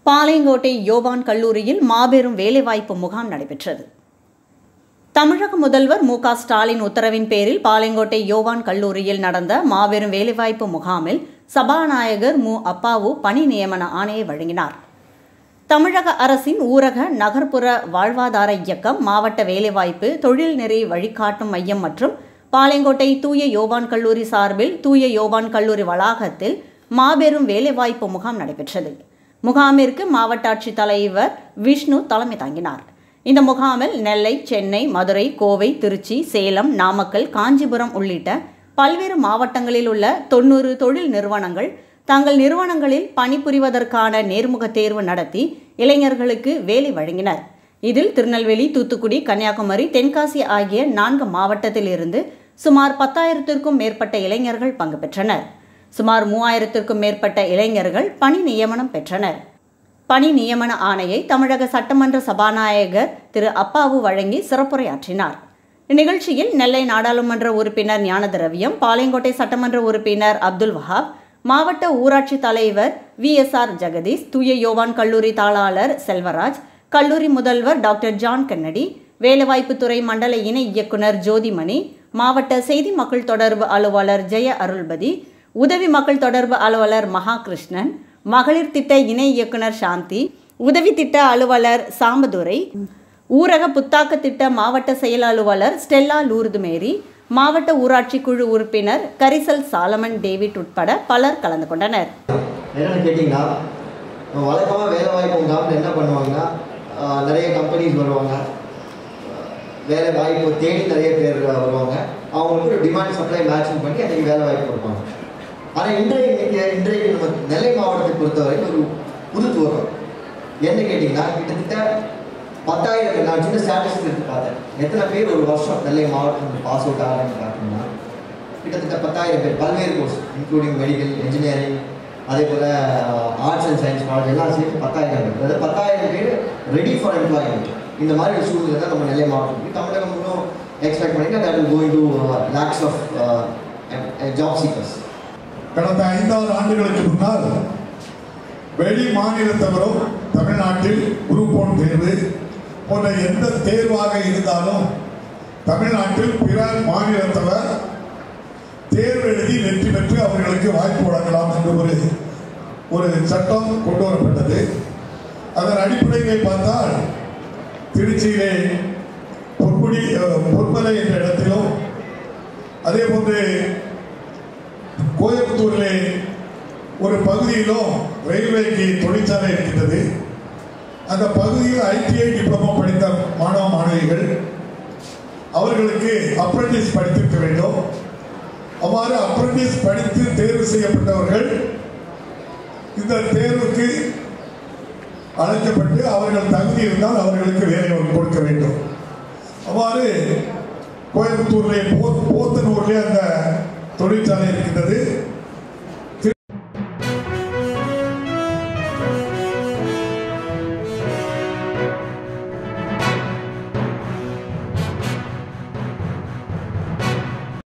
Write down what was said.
பாளையங்கோட்டை யோவான் கல்லூரியில் மாபெரும் வேலைவாய்ப்பு முகாம் நடைபெற்றது தமிழக முதல்வர் மு க ஸ்டாலின் உத்தரவின் பேரில் பாளையங்கோட்டை யோவான் கல்லூரியில் நடந்த மாபெரும் வேலைவாய்ப்பு முகாமில் சபாநாயகர் மு அப்பாவு பணி நியமன ஆணையை வழங்கினார் தமிழக அரசின் ஊரக நகர்ப்புற வாழ்வாதார இயக்கம் மாவட்ட வேலைவாய்ப்பு தொழில்நெறி வழிகாட்டும் மையம் மற்றும் பாளையங்கோட்டை தூய யோவான் கல்லூரி சார்பில் தூய யோவான் கல்லூரி வளாகத்தில் மாபெரும் வேலைவாய்ப்பு முகாம் நடைபெற்றது முகாமிற்கு மாவட்ட ஆட்சித் தலைவர் விஷ்ணு தலைமை தாங்கினார் இந்த முகாமில் நெல்லை சென்னை மதுரை கோவை திருச்சி சேலம் நாமக்கல் காஞ்சிபுரம் உள்ளிட்ட பல்வேறு மாவட்டங்களில் உள்ள தொண்ணூறு தொழில் நிறுவனங்கள் தங்கள் நிறுவனங்களில் பணிபுரிவதற்கான நேர்முக தேர்வு நடத்தி இளைஞர்களுக்கு வேலை வழங்கினர் இதில் திருநெல்வேலி தூத்துக்குடி கன்னியாகுமரி தென்காசி ஆகிய நான்கு மாவட்டத்தில் இருந்து சுமார் பத்தாயிரத்திற்கும் மேற்பட்ட இளைஞர்கள் பங்கு பெற்றனர் சுமார் மூவாயிரத்திற்கும் மேற்பட்ட இளைஞர்கள் பணி நியமனம் பெற்றனர் பணி நியமன ஆணையை தமிழக சட்டமன்ற சபாநாயகர் திரு அப்பாவு வழங்கி சிறப்புரையாற்றினார் இந்நிகழ்ச்சியில் நெல்லை நாடாளுமன்ற உறுப்பினர் ஞானதிரவியம் பாளையங்கோட்டை சட்டமன்ற உறுப்பினர் அப்துல் வஹாப் மாவட்ட ஊராட்சி தலைவர் வி எஸ் ஆர் ஜெகதீஷ் தூய யோவான் கல்லூரி தாளாளர் செல்வராஜ் கல்லூரி முதல்வர் டாக்டர் ஜான் கென்னடி வேலைவாய்ப்புத்துறை மண்டல இணை இயக்குனர் ஜோதிமணி மாவட்ட செய்தி மக்கள் தொடர்பு அலுவலர் ஜெய அருள்பதி உதவி மக்கள் தொடர்பு அலுவலர் மகாகிருஷ்ணன் மகளிர் திட்ட இணை இயக்குனர் சாந்தி உதவி திட்ட அலுவலர் சாம்பதுரை ஊரக புத்தாக்க திட்ட மாவட்ட செயல் அலுவலர் ஸ்டெல்லா லூர்து மேரி மாவட்ட ஊராட்சி குழு உறுப்பினர் கரிசல் சாலமன் டேவிட் உட்பட பலர் கலந்து கொண்டனர் என்னென்னு கேட்டிங்கன்னா வழக்கமாக வேலை வாய்ப்பு முகாமில் என்ன பண்ணுவாங்கன்னா ஆஹ் நிறைய கம்பெனிஸ் வருவாங்க வேலை வாய்ப்பு தேடி நிறைய பேர் வருவாங்க அவங்களுக்கு ஒரு டிமாண்ட் சப்ளை மேட்சிங் பண்ணி அன்றைக்கி வேலை வாய்ப்பு கொடுப்பாங்க ஆனால் இன்றைய இன்னைக்கு இன்றைக்கு நம்ம நெல்லை மாவட்டத்தை பொறுத்தவரை ஒரு புது துவக்கம் என்ன கேட்டிங்கன்னா கிட்டத்தட்ட பத்தாயிரம் நான் சின்ன ஸ்டாட்டிஸ்டிக் எடுத்து பார்த்தேன் எத்தனை பேர் ஒரு வருஷம் நெல்லை மாவட்டம் பாஸ் அவுட் ஆகிறாங்கன்னு பார்த்தீங்கன்னா கிட்டத்தட்ட பத்தாயிரம் பேர் பல்வேறு கோர்ஸ் இன்க்ளூடிங் மெடிக்கல் இன்ஜினியரிங் அதே போல் ஆர்ட்ஸ் அண்ட் சயின்ஸ் காலேஜ் எல்லாம் சேர்த்து பத்தாயிரம் பேர் அதாவது பத்தாயிரம் பேர் ரெடி ஃபார் எம்ப்ளாய்மெண்ட் இந்த மாதிரி ஒரு சூழ்நிலை தான் நம்ம நெல்லை மாவட்டம் இருக்கு. தமிழகம் இன்னும் எக்ஸ்பெக்ட் பண்ணிங்கன்னா that will going to lakhs of job seekers கடந்த ஐந்தாறு ஆண்டுகளுக்கு முன்னால் வெளி மாநிலத்தவரும் தமிழ்நாட்டில் குரூப் ஒன் தேர்வு போன்ற எந்த தேர்வாக இருந்தாலும் தமிழ்நாட்டில் பிற மாநிலத்தவர் தேர்வு எழுதி வெற்றி பெற்று அவர்களுக்கு வாய்ப்பு வழங்கலாம் என்று ஒரு ஒரு சட்டம் கொண்டு வரப்பட்டது அதன் அடிப்படையிலே பார்த்தால் திருச்சியிலே பொற்குடி அஹ், பொன்மலை என்ற இடத்திலும் அதே போன்று கோயம்புத்தூரிலே ஒரு பகுதியிலும் ரயில்வேக்கு தொழிற்சாலை இருக்கின்றது அந்த பகுதியில் ஐடிஐ டிப்ளமோ படித்த மாணவ மாணவிகள் அவர்களுக்கு அப்ரண்டிஸ் படித்திருக்க வேண்டும் அவ்வாறு அப்ரண்டிஸ் படித்து தேர்வு செய்யப்பட்டவர்கள் இந்த தேர்வுக்கு அழைக்கப்பட்டு அவர்கள் தகுதி இருந்தால் அவர்களுக்கு வேலை கொடுக்க வேண்டும் அவ்வாறு கோயம்புத்தூர்லே போ போத்தனூர்லே அந்த தொழிற்சாலை இருக்கின்றது